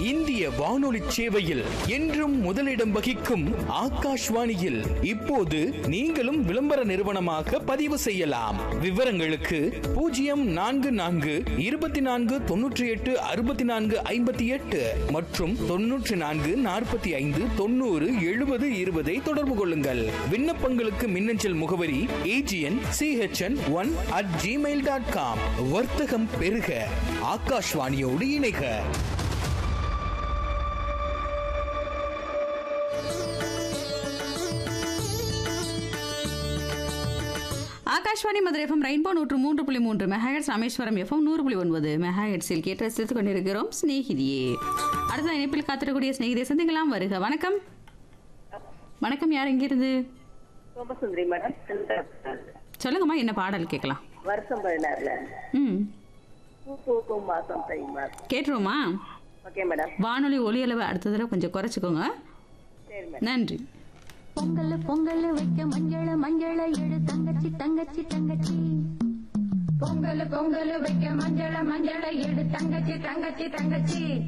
இந்திய வானொலி சேவையில் என்றும் முதலிடம் வகிக்கும் ஆகாஷ்வாணியில் இப்போது நீங்களும் விளம்பர நிறுவனமாக பதிவு செய்யலாம் விவரங்களுக்கு பூஜ்ஜியம் நான்கு நான்கு இருபத்தி நான்கு தொன்னூற்றி எட்டு அறுபத்தி நான்கு ஐம்பத்தி எட்டு மற்றும் தொன்னூற்றி நான்கு நாற்பத்தி ஐந்து தொண்ணூறு எழுபது இருபதை தொடர்பு கொள்ளுங்கள் விண்ணப்பங்களுக்கு மின்னஞ்சல் முகவரி AGN CHN one at Gmail dot com வர்த்தகம் பெருக ஆகாஷ்வாணியோடு இணைக ஆகாஷ்வாணி மதுரை எஃப்எம் ரெயின்போ நூற்று மூன்று புள்ளி மூன்று மெகாஹெட்ஸ் ராமேஸ்வரம் எஃப்எம் நூறு புள்ளி ஒன்பது மெகாஹெட்ஸில் கேட்டு ரசித்துக் கொண்டிருக்கிறோம் ஸ்நேகிதியே அடுத்த இணைப்பில் காத்திருக்கக்கூடிய ஸ்நேகிதியை சந்திக்கலாம் வருக வணக்கம் வணக்கம் யார் எங்கிருந்து சோமசுந்தரி மேடம் சொல்லுங்கம்மா என்ன பாடல் கேட்கலாம் வருஷம் பதினாறுல ம் பூ பூக்கும் மாசம் தை மாசம் கேட்டுருவோமா ஓகே மேடம் வானொலி ஒலி அளவு அடுத்த தடவை கொஞ்சம் குறைச்சிக்கோங்க சரி மேடம் நன்றி பொங்கல் பொங்கல் வைக்க மஞ்சள மஞ்சள எடு தங்கச்சி தங்கச்சி தங்கச்சி பொங்கல் பொங்கல் வைக்க மஞ்சள மஞ்சள எடு தங்கச்சி தங்கச்சி தங்கச்சி